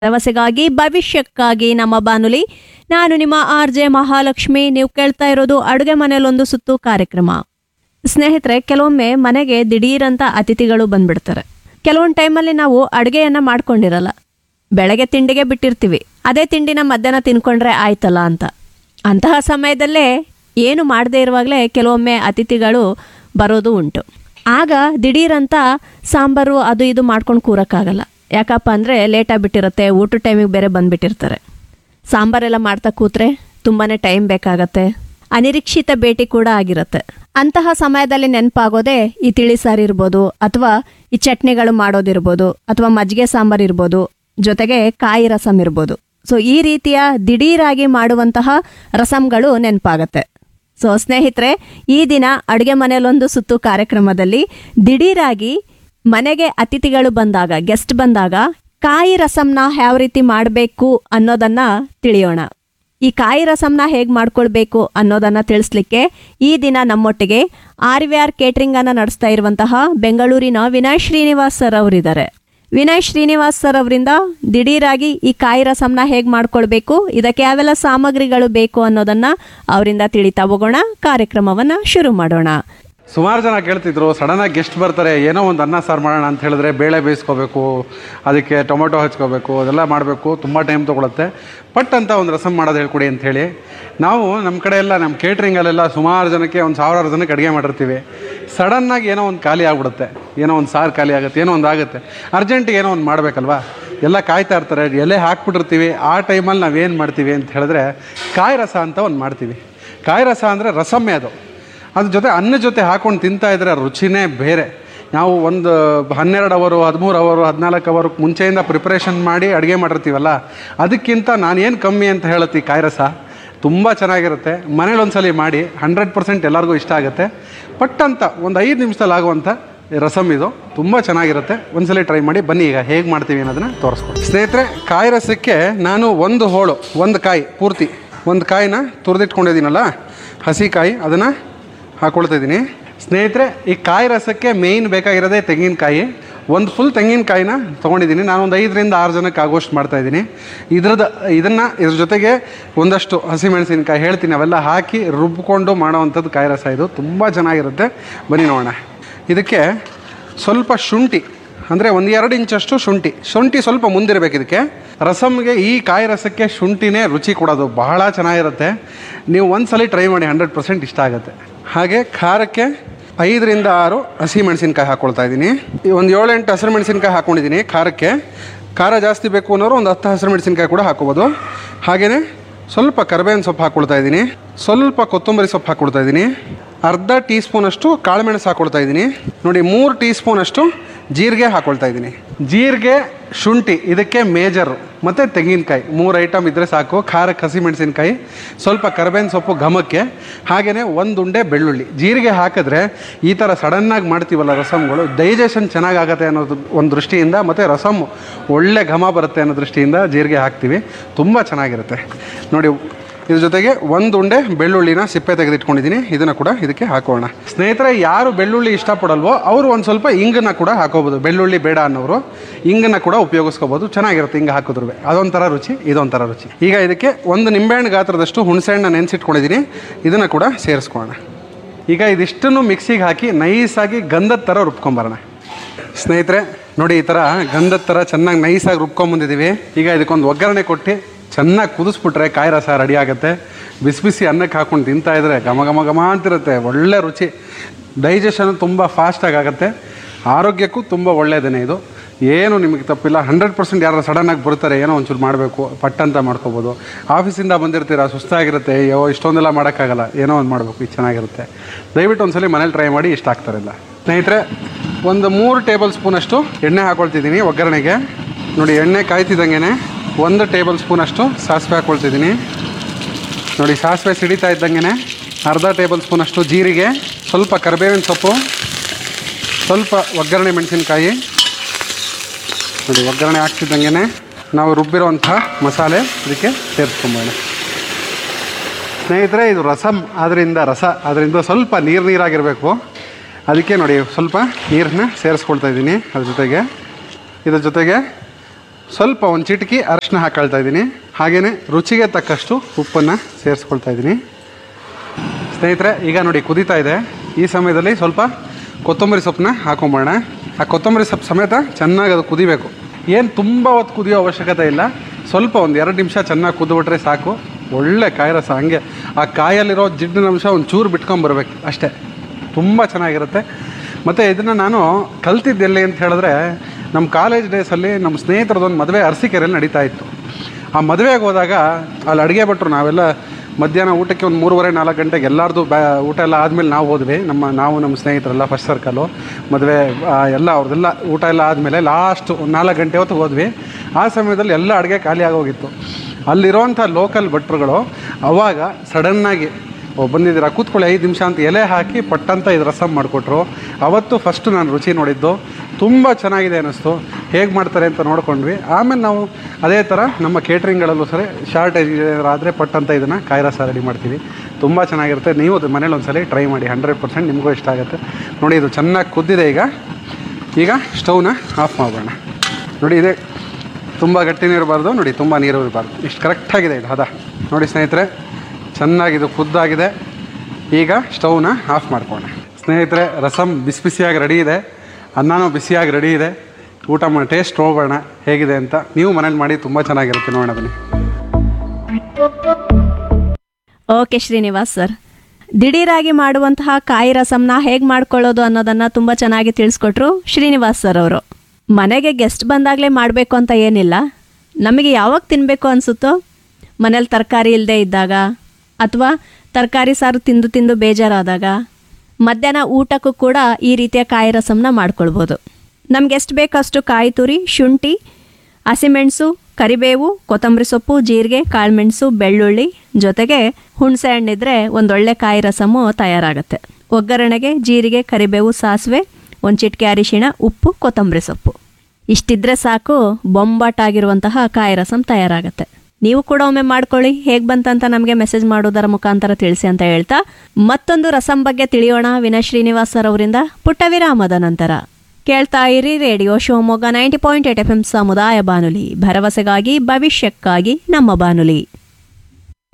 ಭರವಸೆಗಾಗಿ ಭವಿಷ್ಯಕ್ಕಾಗಿ ನಮ್ಮ ಬಾನುಲಿ ನಾನು ನಿಮ್ಮ ಆರ್ ಜೆ ಮಹಾಲಕ್ಷ್ಮಿ ನೀವು ಕೇಳ್ತಾ ಇರೋದು ಅಡುಗೆ ಮನೆಯಲ್ಲೊಂದು ಸುತ್ತು ಕಾರ್ಯಕ್ರಮ ಸ್ನೇಹಿತರೆ ಕೆಲವೊಮ್ಮೆ ಮನೆಗೆ ದಿಢೀರಂತ ಅತಿಥಿಗಳು ಬಂದ್ಬಿಡ್ತಾರೆ ಕೆಲವೊಂದು ಟೈಮಲ್ಲಿ ನಾವು ಅಡುಗೆಯನ್ನ ಮಾಡ್ಕೊಂಡಿರಲ್ಲ ಬೆಳಗ್ಗೆ ತಿಂಡಿಗೆ ಬಿಟ್ಟಿರ್ತೀವಿ ಅದೇ ತಿಂಡಿನ ಮಧ್ಯಾಹ್ನ ತಿನ್ಕೊಂಡ್ರೆ ಆಯ್ತಲ್ಲ ಅಂತ ಅಂತಹ ಸಮಯದಲ್ಲೇ ಏನು ಮಾಡದೇ ಇರುವಾಗಲೇ ಕೆಲವೊಮ್ಮೆ ಅತಿಥಿಗಳು ಬರೋದು ಉಂಟು ಆಗ ದಿಢೀರಂತ ಸಾಂಬಾರು ಅದು ಇದು ಮಾಡ್ಕೊಂಡು ಕೂರಕ್ಕಾಗಲ್ಲ ಯಾಕಪ್ಪ ಅಂದರೆ ಲೇಟಾಗಿ ಬಿಟ್ಟಿರುತ್ತೆ ಊಟ ಟೈಮಿಗೆ ಬೇರೆ ಬಂದ್ಬಿಟ್ಟಿರ್ತಾರೆ ಸಾಂಬಾರೆಲ್ಲ ಮಾಡ್ತಾ ಕೂತ್ರೆ ತುಂಬಾ ಟೈಮ್ ಬೇಕಾಗತ್ತೆ ಅನಿರೀಕ್ಷಿತ ಭೇಟಿ ಕೂಡ ಆಗಿರುತ್ತೆ ಅಂತಹ ಸಮಯದಲ್ಲಿ ನೆನಪಾಗೋದೇ ಈ ತಿಳಿ ಸಾರು ಇರ್ಬೋದು ಅಥವಾ ಈ ಚಟ್ನಿಗಳು ಮಾಡೋದಿರ್ಬೋದು ಅಥವಾ ಮಜ್ಜಿಗೆ ಸಾಂಬಾರು ಇರ್ಬೋದು ಜೊತೆಗೆ ಕಾಯಿ ರಸಂ ಇರ್ಬೋದು ಸೊ ಈ ರೀತಿಯ ದಿಢೀರಾಗಿ ಮಾಡುವಂತಹ ರಸಂಗಳು ನೆನಪಾಗತ್ತೆ ಸೊ ಸ್ನೇಹಿತರೆ ಈ ದಿನ ಅಡುಗೆ ಮನೆಯಲ್ಲೊಂದು ಸುತ್ತು ಕಾರ್ಯಕ್ರಮದಲ್ಲಿ ದಿಢೀರಾಗಿ ಮನೆಗೆ ಅತಿಥಿಗಳು ಬಂದಾಗ ಗೆಸ್ಟ್ ಬಂದಾಗ ಕಾಯಿ ರಸಂನ ಯಾವ ರೀತಿ ಮಾಡಬೇಕು ಅನ್ನೋದನ್ನ ತಿಳಿಯೋಣ ಈ ಕಾಯಿ ರಸಂನ ಹೇಗೆ ಮಾಡ್ಕೊಳ್ಬೇಕು ಅನ್ನೋದನ್ನ ತಿಳಿಸ್ಲಿಕ್ಕೆ ಈ ದಿನ ನಮ್ಮೊಟ್ಟಿಗೆ ಆರ್ ವಿ ಆರ್ ಕೇಟರಿಂಗ್ ಅನ್ನ ನಡೆಸ್ತಾ ಇರುವಂತಹ ಬೆಂಗಳೂರಿನ ವಿನಯ್ ಶ್ರೀನಿವಾಸ್ ಸರ್ ಅವರಿದ್ದಾರೆ ವಿನಯ್ ಶ್ರೀನಿವಾಸ್ ಸರ್ ಅವರಿಂದ ದಿಢೀರಾಗಿ ಈ ಕಾಯಿ ರಸಂನ ಹೇಗೆ ಮಾಡ್ಕೊಳ್ಬೇಕು ಇದಕ್ಕೆ ಯಾವೆಲ್ಲ ಸಾಮಗ್ರಿಗಳು ಬೇಕು ಅನ್ನೋದನ್ನ ಅವರಿಂದ ತಿಳಿತಾ ಹೋಗೋಣ ಕಾರ್ಯಕ್ರಮವನ್ನ ಶುರು ಮಾಡೋಣ ಸುಮಾರು ಜನ ಕೇಳ್ತಿದ್ರು ಸಡನ್ನಾಗಿ ಗೆಸ್ಟ್ ಬರ್ತಾರೆ ಏನೋ ಒಂದು ಅನ್ನ ಸಾರು ಮಾಡೋಣ ಅಂತ ಹೇಳಿದ್ರೆ ಬೇಳೆ ಬೇಯಿಸ್ಕೋಬೇಕು ಅದಕ್ಕೆ ಟೊಮೊಟೊ ಹಚ್ಕೋಬೇಕು ಅದೆಲ್ಲ ಮಾಡಬೇಕು ತುಂಬ ಟೈಮ್ ತೊಗೊಳುತ್ತೆ ಪಟ್ ಅಂತ ಒಂದು ರಸಮ್ ಮಾಡೋದು ಹೇಳ್ಕೊಡಿ ಅಂತ ಹೇಳಿ ನಾವು ನಮ್ಮ ಕಡೆ ಎಲ್ಲ ನಮ್ಮ ಕೇಟ್ರಿಂಗಲ್ಲೆಲ್ಲ ಸುಮಾರು ಜನಕ್ಕೆ ಒಂದು ಸಾವಿರಾರು ಜನಕ್ಕೆ ಅಡುಗೆ ಮಾಡಿರ್ತೀವಿ ಸಡನ್ನಾಗಿ ಏನೋ ಒಂದು ಖಾಲಿ ಆಗ್ಬಿಡುತ್ತೆ ಏನೋ ಒಂದು ಸಾರು ಖಾಲಿ ಆಗುತ್ತೆ ಏನೋ ಒಂದು ಆಗುತ್ತೆ ಅರ್ಜೆಂಟಿಗೆ ಏನೋ ಒಂದು ಮಾಡಬೇಕಲ್ವಾ ಎಲ್ಲ ಕಾಯ್ತಾ ಇರ್ತಾರೆ ಎಲೆ ಹಾಕ್ಬಿಟ್ಟಿರ್ತೀವಿ ಆ ಟೈಮಲ್ಲಿ ನಾವೇನು ಮಾಡ್ತೀವಿ ಅಂತ ಹೇಳಿದ್ರೆ ಕಾಯಿ ರಸ ಅಂತ ಒಂದು ಮಾಡ್ತೀವಿ ಕಾಯಿ ರಸ ಅಂದರೆ ರಸಮ್ಮೆ ಅದು ಅದ್ರ ಜೊತೆ ಅನ್ನ ಜೊತೆ ಹಾಕೊಂಡು ತಿಂತಾ ಇದ್ರೆ ರುಚಿನೇ ಬೇರೆ ನಾವು ಒಂದು ಹನ್ನೆರಡು ಅವರು ಹದಿಮೂರು ಅವರು ಹದಿನಾಲ್ಕು ಅವರು ಮುಂಚೆಯಿಂದ ಪ್ರಿಪ್ರೇಷನ್ ಮಾಡಿ ಅಡುಗೆ ಮಾಡಿರ್ತೀವಲ್ಲ ಅದಕ್ಕಿಂತ ನಾನೇನು ಕಮ್ಮಿ ಅಂತ ಹೇಳುತ್ತಿ ಕಾಯಿ ರಸ ತುಂಬ ಚೆನ್ನಾಗಿರುತ್ತೆ ಮನೇಲಿ ಒಂದ್ಸಲಿ ಮಾಡಿ ಹಂಡ್ರೆಡ್ ಪರ್ಸೆಂಟ್ ಎಲ್ಲರಿಗೂ ಇಷ್ಟ ಆಗುತ್ತೆ ಪಟ್ ಅಂತ ಒಂದು ಐದು ನಿಮಿಷದಲ್ಲಿ ಆಗುವಂಥ ರಸಮ್ ಇದು ತುಂಬ ಚೆನ್ನಾಗಿರುತ್ತೆ ಒಂದ್ಸಲಿ ಟ್ರೈ ಮಾಡಿ ಬನ್ನಿ ಈಗ ಹೇಗೆ ಮಾಡ್ತೀವಿ ಅನ್ನೋದನ್ನ ತೋರಿಸ್ಕೊಡಿ ಸ್ನೇಹಿತರೆ ಕಾಯಿ ರಸಕ್ಕೆ ನಾನು ಒಂದು ಹೋಳು ಒಂದು ಕಾಯಿ ಪೂರ್ತಿ ಒಂದು ಕಾಯಿನ ತುರಿದಿಟ್ಕೊಂಡಿದ್ದೀನಲ್ಲ ಹಸಿ ಕಾಯಿ ಅದನ್ನು ಹಾಕೊಳ್ತಾ ಇದ್ದೀನಿ ಸ್ನೇಹಿತರೆ ಈ ಕಾಯಿ ರಸಕ್ಕೆ ಮೇಯ್ನ್ ಬೇಕಾಗಿರೋದೇ ತೆಂಗಿನಕಾಯಿ ಒಂದು ಫುಲ್ ತೆಂಗಿನಕಾಯಿನ ತೊಗೊಂಡಿದ್ದೀನಿ ನಾನು ಒಂದು ಐದರಿಂದ ಆರು ಜನಕ್ಕೆ ಆಗೋಷ್ಟು ಮಾಡ್ತಾ ಇದ್ದೀನಿ ಇದ್ರದ್ದು ಇದನ್ನು ಇದ್ರ ಜೊತೆಗೆ ಒಂದಷ್ಟು ಹಸಿಮೆಣಸಿನಕಾಯಿ ಹೇಳ್ತೀನಿ ಅವೆಲ್ಲ ಹಾಕಿ ರುಬ್ಕೊಂಡು ಮಾಡೋವಂಥದ್ದು ಕಾಯಿ ರಸ ಇದು ತುಂಬ ಚೆನ್ನಾಗಿರುತ್ತೆ ಬನ್ನಿ ನೋಡೋಣ ಇದಕ್ಕೆ ಸ್ವಲ್ಪ ಶುಂಠಿ ಅಂದರೆ ಒಂದು ಎರಡು ಇಂಚಷ್ಟು ಶುಂಠಿ ಶುಂಠಿ ಸ್ವಲ್ಪ ಮುಂದಿರಬೇಕು ಇದಕ್ಕೆ ರಸಮ್ಗೆ ಈ ಕಾಯಿ ರಸಕ್ಕೆ ಶುಂಠಿನೇ ರುಚಿ ಕೊಡೋದು ಬಹಳ ಚೆನ್ನಾಗಿರುತ್ತೆ ನೀವು ಒಂದ್ಸಲಿ ಟ್ರೈ ಮಾಡಿ ಹಂಡ್ರೆಡ್ ಪರ್ಸೆಂಟ್ ಇಷ್ಟ ಆಗುತ್ತೆ ಹಾಗೆ ಖಾರಕ್ಕೆ ಐದರಿಂದ ಆರು ಹಸಿ ಮೆಣಸಿನ್ಕಾಯಿ ಹಾಕ್ಕೊಳ್ತಾ ಇದ್ದೀನಿ ಒಂದು ಏಳೆಂಟು ಹಸಿರು ಮೆಣಸಿನ್ಕಾಯಿ ಹಾಕ್ಕೊಂಡಿದ್ದೀನಿ ಖಾರಕ್ಕೆ ಖಾರ ಜಾಸ್ತಿ ಬೇಕು ಅನ್ನೋರು ಒಂದು ಹತ್ತು ಹಸಿರು ಮೆಣಸಿನ್ಕಾಯಿ ಕೂಡ ಹಾಕೋಬೋದು ಹಾಗೆಯೇ ಸ್ವಲ್ಪ ಕರಿಬೇವಿನ ಸೊಪ್ಪು ಹಾಕ್ಕೊಳ್ತಾ ಇದ್ದೀನಿ ಸ್ವಲ್ಪ ಕೊತ್ತಂಬರಿ ಸೊಪ್ಪು ಹಾಕ್ಕೊಳ್ತಾ ಇದ್ದೀನಿ ಅರ್ಧ ಟೀ ಸ್ಪೂನಷ್ಟು ಕಾಳುಮೆಣಸು ಹಾಕ್ಕೊಳ್ತಾ ಇದ್ದೀನಿ ನೋಡಿ ಮೂರು ಟೀ ಸ್ಪೂನಷ್ಟು ಜೀರಿಗೆ ಹಾಕ್ಕೊಳ್ತಾ ಇದ್ದೀನಿ ಜೀರಿಗೆ ಶುಂಠಿ ಇದಕ್ಕೆ ಮೇಜರು ಮತ್ತು ತೆಂಗಿನಕಾಯಿ ಮೂರು ಐಟಮ್ ಇದ್ದರೆ ಸಾಕು ಖಾರಕ್ಕೆ ಹಸಿ ಮೆಣಸಿನ್ಕಾಯಿ ಸ್ವಲ್ಪ ಕರಿಬೇವಿನ ಸೊಪ್ಪು ಘಮಕ್ಕೆ ಹಾಗೆಯೇ ಒಂದು ಉಂಡೆ ಬೆಳ್ಳುಳ್ಳಿ ಜೀರಿಗೆ ಹಾಕಿದ್ರೆ ಈ ಥರ ಸಡನ್ನಾಗಿ ಮಾಡ್ತೀವಲ್ಲ ರಸಮ್ಗಳು ಡೈಜೆಷನ್ ಚೆನ್ನಾಗಾಗತ್ತೆ ಅನ್ನೋದು ಒಂದು ದೃಷ್ಟಿಯಿಂದ ಮತ್ತು ರಸಮ್ ಒಳ್ಳೆ ಘಮ ಬರುತ್ತೆ ಅನ್ನೋ ದೃಷ್ಟಿಯಿಂದ ಜೀರಿಗೆ ಹಾಕ್ತೀವಿ ತುಂಬ ಚೆನ್ನಾಗಿರುತ್ತೆ ನೋಡಿ ಇದ್ರ ಜೊತೆಗೆ ಒಂದು ಉಂಡೆ ಬೆಳ್ಳುಳ್ಳಿನ ಸಿಪ್ಪೆ ತೆಗೆದಿಟ್ಕೊಂಡಿದ್ದೀನಿ ಇದನ್ನು ಕೂಡ ಇದಕ್ಕೆ ಹಾಕೋಣ ಸ್ನೇಹಿತರೆ ಯಾರು ಬೆಳ್ಳುಳ್ಳಿ ಇಷ್ಟಪಡಲ್ವೋ ಅವರು ಒಂದು ಸ್ವಲ್ಪ ಇಂಗನ್ನ ಕೂಡ ಹಾಕೋಬೋದು ಬೆಳ್ಳುಳ್ಳಿ ಬೇಡ ಅನ್ನೋರು ಇಂಗನ್ನ ಕೂಡ ಉಪಯೋಗಿಸ್ಕೋಬೋದು ಚೆನ್ನಾಗಿರುತ್ತೆ ಹಿಂಗೆ ಹಾಕಿದ್ರು ಅದೊಂಥರ ರುಚಿ ಇದೊಂಥರ ರುಚಿ ಈಗ ಇದಕ್ಕೆ ಒಂದು ನಿಂಬೆಹಣ್ಣು ಗಾತ್ರದಷ್ಟು ಹುಣಸೆಹಣ್ಣು ನೆನೆಸಿಟ್ಕೊಂಡಿದ್ದೀನಿ ಇದನ್ನು ಕೂಡ ಸೇರಿಸ್ಕೊಳ್ಳೋಣ ಈಗ ಇದಿಷ್ಟನ್ನು ಮಿಕ್ಸಿಗೆ ಹಾಕಿ ನೈಸಾಗಿ ಗಂಧದ ಥರ ರುಬ್ಕೊಂಬರೋಣ ಸ್ನೇಹಿತರೆ ನೋಡಿ ಈ ಥರ ಗಂಧದ ಥರ ಚೆನ್ನಾಗಿ ನೈಸಾಗಿ ರುಬ್ಕೊಂಬಂದಿದ್ದೀವಿ ಈಗ ಇದಕ್ಕೊಂದು ಒಗ್ಗರಣೆ ಕೊಟ್ಟು ಚೆನ್ನಾಗಿ ಕುದಿಸ್ಬಿಟ್ರೆ ಕಾಯಿ ರಸ ರೆಡಿ ಆಗುತ್ತೆ ಬಿಸಿ ಬಿಸಿ ಅನ್ನಕ್ಕೆ ಹಾಕೊಂಡು ತಿಂತಾ ಇದ್ರೆ ಘಮ ಘಮ ಘಮ ಅಂತಿರುತ್ತೆ ಒಳ್ಳೆ ರುಚಿ ಡೈಜೆಷನ್ ತುಂಬ ಫಾಸ್ಟಾಗಿ ಆಗುತ್ತೆ ಆರೋಗ್ಯಕ್ಕೂ ತುಂಬ ಒಳ್ಳೆಯದೇ ಇದು ಏನು ನಿಮಗೆ ತಪ್ಪಿಲ್ಲ ಹಂಡ್ರೆಡ್ ಪರ್ಸೆಂಟ್ ಯಾರು ಸಡನ್ನಾಗಿ ಬರ್ತಾರೆ ಏನೋ ಒಂಚೂರು ಮಾಡಬೇಕು ಪಟ್ಟಂತ ಮಾಡ್ಕೋಬೋದು ಆಫೀಸಿಂದ ಬಂದಿರ್ತೀರ ಸುಸ್ತಾಗಿರುತ್ತೆ ಅಯ್ಯೋ ಇಷ್ಟೊಂದೆಲ್ಲ ಮಾಡೋಕ್ಕಾಗಲ್ಲ ಏನೋ ಒಂದು ಮಾಡಬೇಕು ಇದು ಚೆನ್ನಾಗಿರುತ್ತೆ ದಯವಿಟ್ಟು ಒಂದ್ಸಲಿ ಮನೇಲಿ ಟ್ರೈ ಮಾಡಿ ಇಷ್ಟ ಆಗ್ತಾರಿಲ್ಲ ಸ್ನೇಹಿತರೆ ಒಂದು ಮೂರು ಟೇಬಲ್ ಸ್ಪೂನಷ್ಟು ಎಣ್ಣೆ ಹಾಕ್ಕೊಳ್ತಿದ್ದೀನಿ ಒಗ್ಗರಣೆಗೆ ನೋಡಿ ಎಣ್ಣೆ ಕಾಯ್ತಿದ್ದಂಗೆ ಒಂದು ಟೇಬಲ್ ಸ್ಪೂನಷ್ಟು ಸಾಸಿವೆ ಹಾಕ್ಕೊಳ್ತಿದ್ದೀನಿ ನೋಡಿ ಸಾಸಿವೆ ಸಿಡಿತಾ ಇದ್ದಂಗೆ ಅರ್ಧ ಟೇಬಲ್ ಸ್ಪೂನಷ್ಟು ಜೀರಿಗೆ ಸ್ವಲ್ಪ ಕರಿಬೇವಿನ ಸೊಪ್ಪು ಸ್ವಲ್ಪ ಒಗ್ಗರಣೆ ಮೆಣಸಿನ್ಕಾಯಿ ನೋಡಿ ಒಗ್ಗರಣೆ ಹಾಕ್ತಿದ್ದಂಗೆ ನಾವು ರುಬ್ಬಿರೋವಂಥ ಮಸಾಲೆ ಇದಕ್ಕೆ ಸೇರಿಸ್ಕೊಂಬೋಣ ಸ್ನೇಹಿತರೆ ಇದು ರಸಮ್ ಆದ್ದರಿಂದ ರಸ ಅದರಿಂದ ಸ್ವಲ್ಪ ನೀರು ನೀರಾಗಿರಬೇಕು ಅದಕ್ಕೆ ನೋಡಿ ಸ್ವಲ್ಪ ನೀರನ್ನ ಸೇರಿಸ್ಕೊಳ್ತಾ ಇದ್ದೀನಿ ಅದ್ರ ಜೊತೆಗೆ ಇದ್ರ ಜೊತೆಗೆ ಸ್ವಲ್ಪ ಒಂದು ಚಿಟಕಿ ಅರಶಿನ ಹಾಕೊಳ್ತಾ ಇದ್ದೀನಿ ಹಾಗೆಯೇ ರುಚಿಗೆ ತಕ್ಕಷ್ಟು ಉಪ್ಪನ್ನು ಸೇರಿಸ್ಕೊಳ್ತಾ ಇದ್ದೀನಿ ಸ್ನೇಹಿತರೆ ಈಗ ನೋಡಿ ಕುದೀತಾ ಇದೆ ಈ ಸಮಯದಲ್ಲಿ ಸ್ವಲ್ಪ ಕೊತ್ತಂಬರಿ ಸೊಪ್ಪನ್ನ ಹಾಕೊಂಬೋಣ ಆ ಕೊತ್ತಂಬರಿ ಸೊಪ್ಪು ಸಮೇತ ಚೆನ್ನಾಗಿ ಅದು ಕುದಿಬೇಕು ಏನು ತುಂಬ ಹೊತ್ತು ಕುದಿಯೋ ಅವಶ್ಯಕತೆ ಇಲ್ಲ ಸ್ವಲ್ಪ ಒಂದು ಎರಡು ನಿಮಿಷ ಚೆನ್ನಾಗಿ ಕುದ್ಬಿಟ್ರೆ ಸಾಕು ಒಳ್ಳೆ ಕಾಯಿ ರಸ ಹಂಗೆ ಆ ಕಾಯಲ್ಲಿರೋ ಜಿಡ್ಡಿನ ಅಂಶ ಒಂದು ಚೂರು ಬಿಟ್ಕೊಂಬರ್ಬೇಕು ಅಷ್ಟೇ ತುಂಬ ಚೆನ್ನಾಗಿರುತ್ತೆ ಮತ್ತು ಇದನ್ನು ನಾನು ಕಲ್ತಿದ್ದೆಲ್ಲಿ ಅಂತ ಹೇಳಿದ್ರೆ ನಮ್ಮ ಕಾಲೇಜ್ ಡೇಸಲ್ಲಿ ನಮ್ಮ ಸ್ನೇಹಿತರದೊಂದು ಮದುವೆ ಅರಸೀಕೆರೆಯಲ್ಲಿ ನಡೀತಾ ಇತ್ತು ಆ ಮದುವೆಗೆ ಹೋದಾಗ ಅಲ್ಲಿ ಅಡುಗೆ ಭಟ್ರು ನಾವೆಲ್ಲ ಮಧ್ಯಾಹ್ನ ಊಟಕ್ಕೆ ಒಂದು ಮೂರುವರೆ ನಾಲ್ಕು ಗಂಟೆಗೆ ಎಲ್ಲರದು ಬ್ಯಾ ಊಟ ಎಲ್ಲ ಆದಮೇಲೆ ನಾವು ಹೋದ್ವಿ ನಮ್ಮ ನಾವು ನಮ್ಮ ಸ್ನೇಹಿತರೆಲ್ಲ ಫಸ್ಟ್ ಸರ್ಕಲು ಮದುವೆ ಆ, ಎಲ್ಲ ಅವ್ರದ್ದೆಲ್ಲ ಊಟ ಎಲ್ಲ ಆದಮೇಲೆ ಲಾಸ್ಟ್ ಒಂದು ನಾಲ್ಕು ಗಂಟೆ ಹೊತ್ತು ಹೋದ್ವಿ ಆ ಸಮಯದಲ್ಲಿ ಎಲ್ಲ ಅಡುಗೆ ಖಾಲಿ ಆಗೋಗಿತ್ತು ಅಲ್ಲಿರೋಂಥ ಲೋಕಲ್ ಭಟ್ರುಗಳು ಅವಾಗ ಸಡನ್ನಾಗಿ ಓ ಬಂದಿದ್ದೀರಾ ಕೂತ್ಕೊಳ್ಳಿ ಐದು ನಿಮಿಷ ಅಂತ ಎಲೆ ಹಾಕಿ ಪಟ್ಟಂತ ಇದು ರಸಮ್ ಮಾಡಿಕೊಟ್ರು ಅವತ್ತು ಫಸ್ಟ್ ನಾನು ರುಚಿ ನೋಡಿದ್ದು ತುಂಬ ಚೆನ್ನಾಗಿದೆ ಅನ್ನಿಸ್ತು ಹೇಗೆ ಮಾಡ್ತಾರೆ ಅಂತ ನೋಡ್ಕೊಂಡ್ವಿ ಆಮೇಲೆ ನಾವು ಅದೇ ಥರ ನಮ್ಮ ಕೇಟ್ರಿಂಗ್ಗಳಲ್ಲೂ ಸರಿ ಶಾರ್ಟೇಜ್ ಆದರೆ ಪಟ್ಟಂತ ಇದನ್ನು ಕಾಯಿ ರಸ ರೆಡಿ ಮಾಡ್ತೀವಿ ತುಂಬ ಚೆನ್ನಾಗಿರುತ್ತೆ ನೀವು ಅದು ಮನೇಲಿ ಒಂದ್ಸಲಿ ಟ್ರೈ ಮಾಡಿ ಹಂಡ್ರೆಡ್ ಪರ್ಸೆಂಟ್ ನಿಮಗೂ ಇಷ್ಟ ಆಗುತ್ತೆ ನೋಡಿ ಇದು ಚೆನ್ನಾಗಿ ಕುದ್ದಿದೆ ಈಗ ಈಗ ಸ್ಟವ್ನ ಆಫ್ ಮಾಡೋಣ ನೋಡಿ ಇದೆ ತುಂಬ ಗಟ್ಟಿನೂ ಇರಬಾರ್ದು ನೋಡಿ ತುಂಬ ನೀರು ಇರಬಾರ್ದು ಇಷ್ಟು ಕರೆಕ್ಟಾಗಿದೆ ಇದು ಹದ ನೋಡಿ ಸ್ನೇಹಿತರೆ ಚೆನ್ನಾಗಿದು ಖುದ್ದಾಗಿದೆ ಈಗ ಸ್ಟವ್ನ ಆಫ್ ಮಾಡ್ಕೋಣ ಸ್ನೇಹಿತರೆ ರಸಮ್ ಬಿಸಿ ಬಿಸಿಯಾಗಿ ರೆಡಿ ಇದೆ ಅನ್ನನೂ ಬಿಸಿಯಾಗಿ ರೆಡಿ ಇದೆ ಊಟ ಮಾಡಿ ಟೇಸ್ಟ್ ನೋಡೋಣ ಹೇಗಿದೆ ಅಂತ ನೀವು ಮನೇಲಿ ಮಾಡಿ ತುಂಬ ಚೆನ್ನಾಗಿರುತ್ತೆ ನೋಡೋಣ ಬನ್ನಿ ಓಕೆ ಶ್ರೀನಿವಾಸ್ ಸರ್ ದಿಢೀರಾಗಿ ಮಾಡುವಂತಹ ಕಾಯಿ ರಸಂನ ಹೇಗೆ ಮಾಡ್ಕೊಳ್ಳೋದು ಅನ್ನೋದನ್ನ ತುಂಬ ಚೆನ್ನಾಗಿ ತಿಳಿಸ್ಕೊಟ್ರು ಶ್ರೀನಿವಾಸ್ ಸರ್ ಅವರು ಮನೆಗೆ ಗೆಸ್ಟ್ ಬಂದಾಗಲೇ ಮಾಡಬೇಕು ಅಂತ ಏನಿಲ್ಲ ನಮಗೆ ಯಾವಾಗ ತಿನ್ನಬೇಕು ಅನಿಸುತ್ತೋ ಮನೇಲಿ ತರಕಾರಿ ಇಲ್ಲದೆ ಇದ್ದಾಗ ಅಥವಾ ತರಕಾರಿ ಸಾರು ತಿಂದು ತಿಂದು ಬೇಜಾರಾದಾಗ ಮಧ್ಯಾಹ್ನ ಊಟಕ್ಕೂ ಕೂಡ ಈ ರೀತಿಯ ಕಾಯಿ ರಸಂನ ಮಾಡ್ಕೊಳ್ಬೋದು ನಮ್ಗೆ ಎಷ್ಟು ಬೇಕಷ್ಟು ಕಾಯಿ ತುರಿ ಶುಂಠಿ ಹಸಿಮೆಣಸು ಕರಿಬೇವು ಕೊತ್ತಂಬರಿ ಸೊಪ್ಪು ಜೀರಿಗೆ ಕಾಳುಮೆಣಸು ಬೆಳ್ಳುಳ್ಳಿ ಜೊತೆಗೆ ಹುಣಸೆ ಹಣ್ಣಿದ್ರೆ ಒಂದೊಳ್ಳೆ ಕಾಯಿ ರಸಮು ತಯಾರಾಗುತ್ತೆ ಒಗ್ಗರಣೆಗೆ ಜೀರಿಗೆ ಕರಿಬೇವು ಸಾಸಿವೆ ಒಂದು ಚಿಟಿಕೆ ಅರಿಶಿಣ ಉಪ್ಪು ಕೊತ್ತಂಬರಿ ಸೊಪ್ಪು ಇಷ್ಟಿದ್ರೆ ಸಾಕು ಬೊಂಬಾಟಾಗಿರುವಂತಹ ಕಾಯಿ ರಸಂ ತಯಾರಾಗುತ್ತೆ ನೀವು ಕೂಡ ಒಮ್ಮೆ ಮಾಡ್ಕೊಳ್ಳಿ ಹೇಗೆ ಬಂತಂತ ನಮಗೆ ಮೆಸೇಜ್ ಮಾಡೋದರ ಮುಖಾಂತರ ತಿಳಿಸಿ ಅಂತ ಹೇಳ್ತಾ ಮತ್ತೊಂದು ರಸಂ ಬಗ್ಗೆ ತಿಳಿಯೋಣ ವಿನಯ್ ಶ್ರೀನಿವಾಸ್ ಸರ್ ಅವರಿಂದ ಪುಟ್ಟ ವಿರಾಮದ ನಂತರ ಕೇಳ್ತಾ ಇರಿ radio Shivamogga ninety point eight F M ಸಮುದಾಯ ಬಾನುಲಿ ಭರವಸೆಗಾಗಿ ಭವಿಷ್ಯಕ್ಕಾಗಿ ನಮ್ಮ ಬಾನುಲಿ